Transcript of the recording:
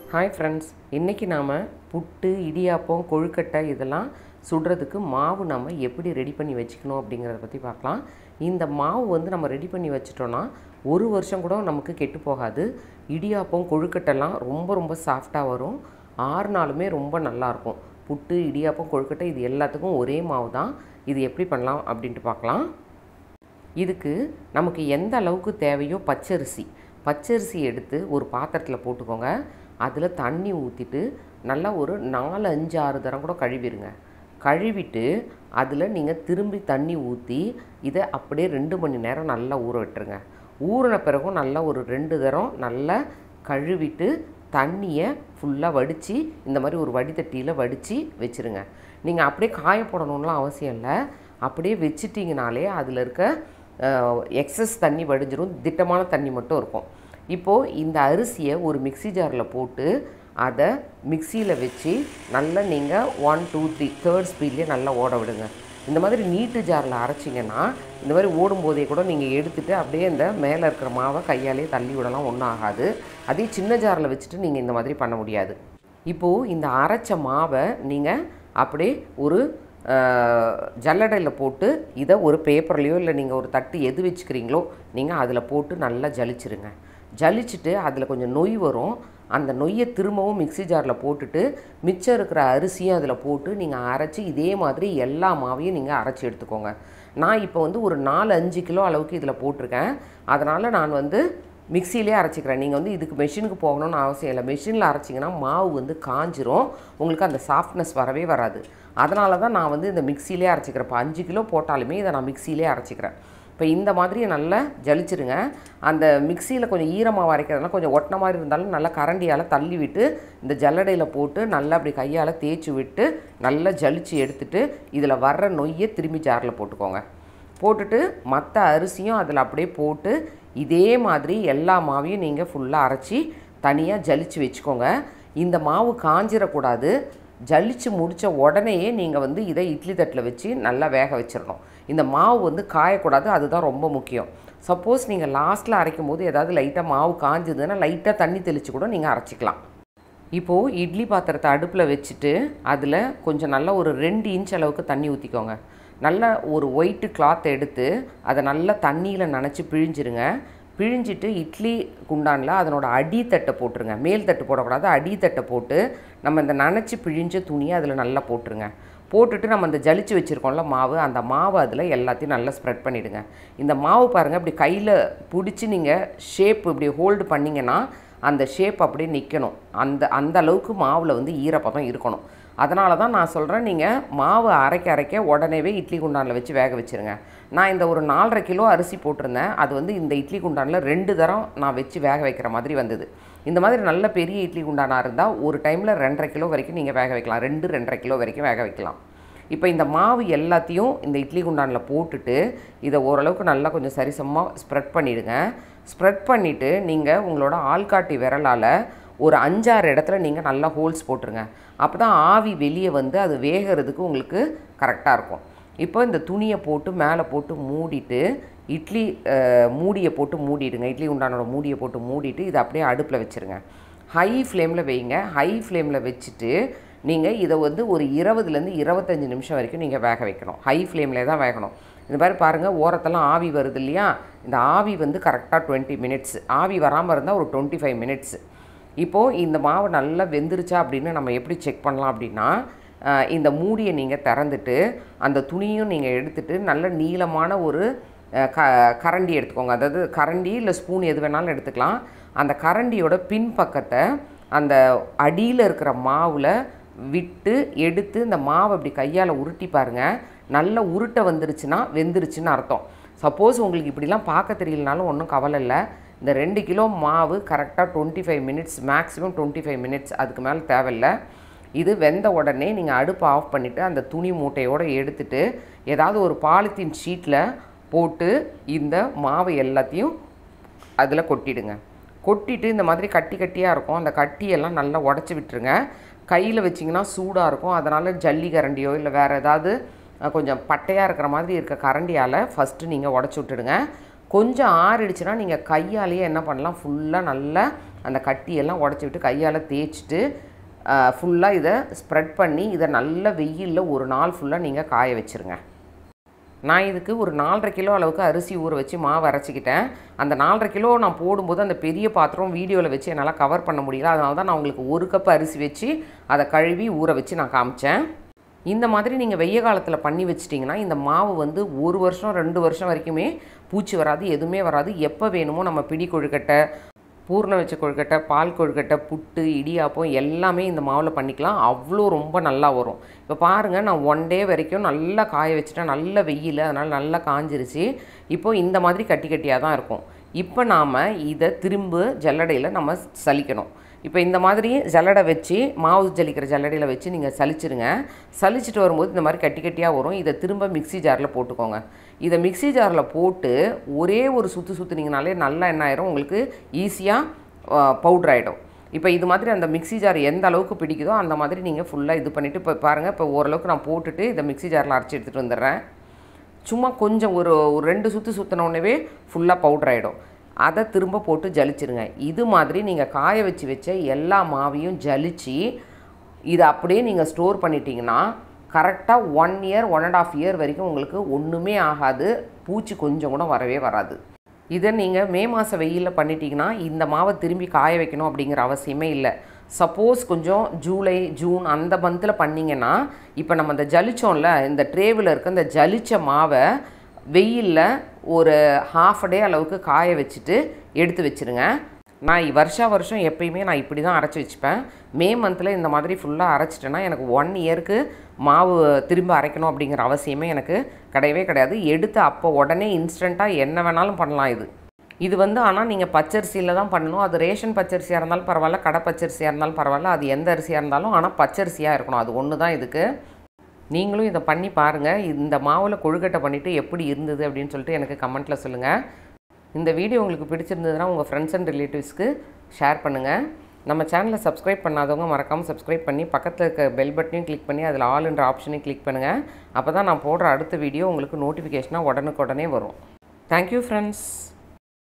hi friends இன்றைக்கி நாம் புட்டு இடியாப்பம் கொழுக்கட்டை இதெல்லாம் சுடுறதுக்கு மாவு நம்ம எப்படி ரெடி பண்ணி வச்சுக்கணும் அப்படிங்கிறத பற்றி பார்க்கலாம் இந்த மாவு வந்து நம்ம ரெடி பண்ணி வச்சிட்டோன்னா ஒரு வருஷம் கூட நமக்கு கெட்டு போகாது இடியாப்பம் கொழுக்கட்டைலாம் ரொம்ப ரொம்ப சாஃப்டாக வரும் ஆறு நாளுமே ரொம்ப நல்லாயிருக்கும் புட்டு இடியாப்பம் கொழுக்கட்டை இது எல்லாத்துக்கும் ஒரே மாவு தான் இது எப்படி பண்ணலாம் அப்படின்ட்டு பார்க்கலாம் இதுக்கு நமக்கு எந்த அளவுக்கு தேவையோ பச்சரிசி பச்சரிசி எடுத்து ஒரு பாத்திரத்தில் போட்டுக்கோங்க அதில் தண்ணி ஊற்றிட்டு நல்லா ஒரு நாலு அஞ்சு ஆறு தரம் கூட கழுவிடுங்க கழுவிட்டு அதில் நீங்கள் திரும்பி தண்ணி ஊற்றி இதை அப்படியே ரெண்டு மணி நேரம் நல்லா ஊற விட்டுருங்க ஊறின பிறகும் நல்லா ஒரு ரெண்டு தரம் நல்லா கழுவிட்டு தண்ணியை ஃபுல்லாக வடித்து இந்த மாதிரி ஒரு வடிதட்டியில் வடித்து வச்சுருங்க நீங்கள் அப்படியே காய போடணும்லாம் அவசியம் இல்லை அப்படியே வச்சிட்டிங்கனாலே அதில் இருக்க எக்ஸஸ் தண்ணி வடிஞ்சிரும் திட்டமான தண்ணி மட்டும் இருக்கும் இப்போது இந்த அரிசியை ஒரு மிக்ஸி ஜாரில் போட்டு அதை மிக்சியில் வச்சு நல்லா நீங்கள் ஒன் டூ த்ரீ தேர்ட் ஸ்பீட்லேயே நல்லா ஓட விடுங்க இந்த மாதிரி நீட்டு ஜாரில் அரைச்சிங்கன்னா இந்த மாதிரி ஓடும்போதே கூட நீங்கள் எடுத்துகிட்டு அப்படியே இந்த மேலே இருக்கிற மாவை கையாலே தள்ளி விடலாம் ஒன்றும் ஆகாது அதே சின்ன ஜாரில் வச்சுட்டு நீங்கள் இந்த மாதிரி பண்ண முடியாது இப்போது இந்த அரைச்ச மாவை நீங்கள் அப்படியே ஒரு ஜல்லடையில் போட்டு இதை ஒரு பேப்பர்லேயோ இல்லை நீங்கள் ஒரு தட்டு எது வச்சுக்கிறீங்களோ நீங்கள் அதில் போட்டு நல்லா ஜலிச்சிருங்க ஜலிச்சுட்டு அதில் கொஞ்சம் நொய் வரும் அந்த நொய்யை திரும்பவும் மிக்ஸி ஜாரில் போட்டுட்டு மிச்சம் இருக்கிற அரிசியும் அதில் போட்டு நீங்கள் அரைச்சி இதே மாதிரி எல்லா மாவையும் நீங்கள் அரைச்சி எடுத்துக்கோங்க நான் இப்போ வந்து ஒரு நாலு அஞ்சு கிலோ அளவுக்கு இதில் போட்டிருக்கேன் அதனால் நான் வந்து மிக்சிலே அரைச்சிக்கிறேன் நீங்கள் வந்து இதுக்கு மெஷினுக்கு போகணும்னு அவசியம் இல்லை மெஷினில் அரைச்சிங்கன்னா மாவு வந்து காஞ்சிரும் உங்களுக்கு அந்த சாஃப்ட்னஸ் வரவே வராது அதனால தான் நான் வந்து இந்த மிக்சிலே அரைச்சிக்கிறேன் இப்போ அஞ்சு கிலோ போட்டாலுமே இதை நான் மிக்சிலே அரைச்சிக்கிறேன் இப்போ இந்த மாதிரி நல்லா ஜலிச்சிருங்க அந்த மிக்சியில் கொஞ்சம் ஈரமாக அரைக்கிறதுனா கொஞ்சம் ஒட்டின மாதிரி இருந்தாலும் நல்லா கரண்டியால் தள்ளி விட்டு இந்த ஜல்லடையில் போட்டு நல்லா அப்படி கையால் தேய்ச்சி விட்டு நல்லா ஜலிச்சு எடுத்துட்டு இதில் வர்ற நொய்யை திரும்பி ஜாரில் போட்டுக்கோங்க போட்டுட்டு மற்ற அரிசியும் அதில் அப்படியே போட்டு இதே மாதிரி எல்லா மாவையும் நீங்கள் ஃபுல்லாக அரைச்சி தனியாக ஜலிச்சு வச்சுக்கோங்க இந்த மாவு காஞ்சிடக்கூடாது ஜலிச்சு முடித்த உடனேயே நீங்கள் வந்து இதை இட்லி தட்டில் வச்சு நல்லா வேக வச்சிடணும் இந்த மாவு வந்து காயக்கூடாது அதுதான் ரொம்ப முக்கியம் சப்போஸ் நீங்கள் லாஸ்ட்டில் அரைக்கும் போது ஏதாவது லைட்டாக மாவு காஞ்சதுன்னா லைட்டாக தண்ணி தெளித்து கூட நீங்கள் அரைச்சிக்கலாம் இப்போது இட்லி பாத்திரத்தை அடுப்பில் வச்சுட்டு அதில் கொஞ்சம் நல்லா ஒரு ரெண்டு இன்ச் அளவுக்கு தண்ணி ஊற்றிக்கோங்க நல்லா ஒரு ஒயிட்டு கிளாத் எடுத்து அதை நல்லா தண்ணியில் நனைச்சி பிழிஞ்சிருங்க பிழிஞ்சிட்டு இட்லி குண்டானில் அதனோட அடித்தட்டை போட்டுருங்க மேல் தட்டு போடக்கூடாது அடித்தட்டை போட்டு நம்ம இந்த நனைச்சி பிழிஞ்ச துணியை அதில் நல்லா போட்டுருங்க போட்டுட்டு நம்ம இந்த ஜலிச்சு வச்சுருக்கோம்ல மாவு அந்த மாவு அதில் எல்லாத்தையும் நல்லா ஸ்ப்ரெட் பண்ணிவிடுங்க இந்த மாவு பாருங்கள் இப்படி கையில் பிடிச்சி நீங்கள் ஷேப் இப்படி ஹோல்டு பண்ணிங்கன்னா அந்த ஷேப் அப்படியே நிற்கணும் அந்த அந்த அளவுக்கு மாவில் வந்து ஈரப்பதம் இருக்கணும் அதனால தான் நான் சொல்கிறேன் நீங்கள் மாவு அரைக்க அரைக்க உடனேவே இட்லி குண்டானில் வச்சு வேக வச்சுருங்க நான் இந்த ஒரு நாலரை கிலோ அரிசி போட்டிருந்தேன் அது வந்து இந்த இட்லி குண்டானில் ரெண்டு தரம் நான் வச்சு வேக வைக்கிற மாதிரி வந்தது இந்த மாதிரி நல்ல பெரிய இட்லி குண்டானாக இருந்தால் ஒரு டைமில் ரெண்டரை கிலோ வரைக்கும் நீங்கள் வேக வைக்கலாம் ரெண்டு ரெண்டரை கிலோ வரைக்கும் வேக வைக்கலாம் இப்போ இந்த மாவு எல்லாத்தையும் இந்த இட்லி குண்டானில் போட்டுட்டு இதை ஓரளவுக்கு நல்லா கொஞ்சம் சரிசமமாக ஸ்ப்ரெட் பண்ணிவிடுங்க ஸ்ப்ரெட் பண்ணிவிட்டு நீங்கள் உங்களோட ஆள்காட்டி விரலால் ஒரு அஞ்சாறு இடத்துல நீங்கள் நல்லா ஹோல்ஸ் போட்டுருங்க அப்போ தான் ஆவி வெளியே வந்து அது வேகிறதுக்கு உங்களுக்கு கரெக்டாக இருக்கும் இப்போ இந்த துணியை போட்டு மேலே போட்டு மூடிட்டு இட்லி மூடியை போட்டு மூடிடுங்க இட்லி உண்டானோட மூடியை போட்டு மூடிட்டு இதை அப்படியே அடுப்பில் வச்சுருங்க ஹை ஃப்ளேமில் வைங்க ஹை ஃப்ளேமில் வச்சுட்டு நீங்கள் இதை வந்து ஒரு இருபதுலேருந்து இருபத்தஞ்சி நிமிஷம் வரைக்கும் நீங்கள் வேக வைக்கணும் ஹை ஃப்ளேமில் தான் வேகணும் இந்த மாதிரி பாருங்கள் ஓரத்தெல்லாம் ஆவி வருது இல்லையா இந்த ஆவி வந்து கரெக்டாக டுவெண்ட்டி மினிட்ஸ் ஆவி வராமல் இருந்தால் ஒரு டுவெண்ட்டி ஃபைவ் மினிட்ஸ் இப்போது இந்த மாவு நல்லா வெந்துருச்சா அப்படின்னு நம்ம எப்படி செக் பண்ணலாம் அப்படின்னா இந்த மூடியை நீங்கள் திறந்துட்டு அந்த துணியும் நீங்கள் எடுத்துகிட்டு நல்ல நீளமான ஒரு க கரண்டி எடுத்துக்கோங்க அதாவது கரண்டி இல்லை ஸ்பூன் எது வேணாலும் எடுத்துக்கலாம் அந்த கரண்டியோட பின்பக்கத்தை அந்த அடியில் இருக்கிற மாவில் விட்டு எடுத்து இந்த மாவை அப்படி கையால் உருட்டி பாருங்கள் நல்ல உருட்டை வந்துருச்சுன்னா வெந்துருச்சுன்னு அர்த்தம் சப்போஸ் உங்களுக்கு இப்படிலாம் பார்க்க தெரியலனாலும் ஒன்றும் கவலை இல்லை இந்த ரெண்டு கிலோ மாவு கரெக்டாக twenty five minutes maximum twenty five minutes அதுக்கு மேலே தேவையில்லை இது வெந்த உடனே நீங்கள் அடுப்பை ஆஃப் பண்ணிவிட்டு அந்த துணி மூட்டையோடு எடுத்துகிட்டு ஏதாவது ஒரு பாலித்தீன் ஷீட்டில் போட்டு இந்த மாவு எல்லாத்தையும் அதில் கொட்டிடுங்க கொட்டிட்டு இந்த மாதிரி கட்டி கட்டியாக இருக்கும் அந்த கட்டியெல்லாம் நல்லா உடச்சி விட்டுருங்க கையில் வச்சிங்கன்னா சூடாக இருக்கும் அதனால் ஜல்லி கரண்டியோ இல்லை வேறு ஏதாவது கொஞ்சம் பட்டையாக இருக்கிற மாதிரி இருக்க கரண்டியால் ஃபஸ்ட்டு நீங்கள் உடச்சி விட்டுடுங்க கொஞ்சம் ஆறிடுச்சுன்னா நீங்கள் கையாலேயே என்ன பண்ணலாம் ஃபுல்லாக நல்லா அந்த கட்டியெல்லாம் உடச்சி விட்டு கையால் தேய்ச்சிட்டு ஃபுல்லாக இதை ஸ்ப்ரெட் பண்ணி இதை நல்ல வெயிலில் ஒரு நாள் ஃபுல்லாக நீங்கள் காய வச்சுருங்க நான் இதுக்கு ஒரு நாலரை கிலோ அளவுக்கு அரிசி ஊற வச்சு மாவு அரைச்சிக்கிட்டேன் அந்த நாலரை கிலோ நான் போடும்போது அந்த பெரிய பாத்திரம் வீடியோவில் வச்சு என்னால் கவர் பண்ண முடியல அதனால தான் நான் உங்களுக்கு ஒரு கப் அரிசி வச்சு அதை கழுவி ஊற வச்சு நான் காமிச்சேன் இந்த மாதிரி நீங்கள் வெய்ய காலத்தில் பண்ணி வச்சிட்டிங்கன்னா இந்த மாவு வந்து ஒரு வருஷம் ரெண்டு வருஷம் வரைக்குமே பூச்சி வராது எதுவுமே வராது எப்போ வேணுமோ நம்ம பிடி கொழுக்கட்டை பூர்ண வச்ச கொழுக்கட்டை பால் கொழுக்கட்டை புட்டு இடியாப்பம் எல்லாமே இந்த மாவில் பண்ணிக்கலாம் அவ்வளோ ரொம்ப நல்லா வரும் இப்போ பாருங்கள் நான் ஒன் டே வரைக்கும் நல்லா காய வச்சுட்டேன் நல்ல வெயில் அதனால் நல்லா காஞ்சிருச்சு இப்போ இந்த மாதிரி கட்டி கட்டியாக தான் இருக்கும் இப்போ நாம் இதை திரும்ப ஜல்லடையில் நம்ம சலிக்கணும் இப்போ இந்த மாதிரி ஜல்லடை வச்சு மாவு ஜலிக்கிற ஜல்லடையில் வச்சு நீங்கள் சலிச்சிருங்க சலிச்சிட்டு வரும்போது இந்த மாதிரி கட்டி கட்டியாக வரும் இதை திரும்ப மிக்ஸி ஜாரில் போட்டுக்கோங்க இதை மிக்ஸி ஜாரில் போட்டு ஒரே ஒரு சுற்று சுற்றுனீங்கனாலே நல்லா என்ன ஆயிரும் உங்களுக்கு ஈஸியாக பவுட்ரு ஆகிடும் இப்போ இது மாதிரி அந்த மிக்ஸி ஜார் எந்த அளவுக்கு பிடிக்குதோ அந்த மாதிரி நீங்கள் ஃபுல்லாக இது பண்ணிவிட்டு இப்போ பாருங்கள் இப்போ ஓரளவுக்கு நான் போட்டுட்டு இதை மிக்ஸி ஜாரில் அரைச்சி எடுத்துகிட்டு வந்துடுறேன் சும்மா கொஞ்சம் ஒரு ஒரு ரெண்டு சுற்று சுற்றினோடனே ஃபுல்லாக பவுட்ரு ஆகிடும் அதை திரும்ப போட்டு ஜலிச்சிருங்க இது மாதிரி நீங்கள் காய வச்சு வச்ச எல்லா மாவையும் ஜலிச்சு இதை அப்படியே நீங்கள் ஸ்டோர் பண்ணிட்டீங்கன்னா கரெக்டாக one year one and half year வரைக்கும் உங்களுக்கு ஒன்றுமே ஆகாது பூச்சி கொஞ்சம் கூட வரவே வராது இதை நீங்கள் மே மாதம் வெயிலில் பண்ணிட்டீங்கன்னா இந்த மாவை திரும்பி காய வைக்கணும் அப்படிங்கிற அவசியமே இல்லை சப்போஸ் கொஞ்சம் ஜூலை ஜூன் அந்த மந்தில் பண்ணிங்கன்னா இப்போ நம்ம இந்த ஜலிச்சோம்ல இந்த ட்ரேவில் இருக்க இந்த ஜலிச்ச மாவை வெயிலில் ஒரு ஹாஃப் டே அளவுக்கு காய வச்சுட்டு எடுத்து வச்சுருங்க நான் வருஷா வருஷம் எப்பயுமே நான் இப்படி தான் அரைச்சி வச்சுப்பேன் மே மந்தில் இந்த மாதிரி ஃபுல்லாக அரைச்சிட்டேன்னா எனக்கு ஒன் இயருக்கு மாவு திரும்ப அரைக்கணும் அப்படிங்கிற அவசியமே எனக்கு கிடையவே கிடையாது எடுத்து அப்போ உடனே இன்ஸ்டண்ட்டாக என்ன வேணாலும் பண்ணலாம் இது இது வந்து ஆனால் நீங்கள் பச்சரிசியில் தான் பண்ணணும் அது ரேஷன் பச்சரிசியாக இருந்தாலும் பரவாயில்ல கடை பச்சரிசியாக இருந்தாலும் பரவாயில்ல அது எந்த அரிசியாக இருந்தாலும் ஆனால் பச்சரிசியாக இருக்கணும் அது ஒன்று தான் இதுக்கு நீங்களும் இதை பண்ணி பாருங்கள் இந்த மாவில் கொழுக்கட்டை பண்ணிவிட்டு எப்படி இருந்தது அப்படின்னு சொல்லிட்டு எனக்கு கமெண்ட்டில் சொல்லுங்கள் இந்த வீடியோ உங்களுக்கு பிடிச்சிருந்ததுன்னா உங்கள் ஃப்ரெண்ட்ஸ் அண்ட் ரிலேட்டிவ்ஸ்க்கு ஷேர் பண்ணுங்கள் நம்ம சேனலை சப்ஸ்கிரைப் பண்ணாதவங்க மறக்காமல் சப்ஸ்கிரைப் பண்ணி பக்கத்தில் இருக்க பெல் பட்டனையும் கிளிக் பண்ணி அதில் ஆல்ன்ற ஆப்ஷனையும் கிளிக் பண்ணுங்கள் அப்போ தான் நான் போடுற அடுத்த வீடியோ உங்களுக்கு நோட்டிஃபிகேஷனாக உடனுக்குடனே வரும் தேங்க்யூ ஃப்ரெண்ட்ஸ்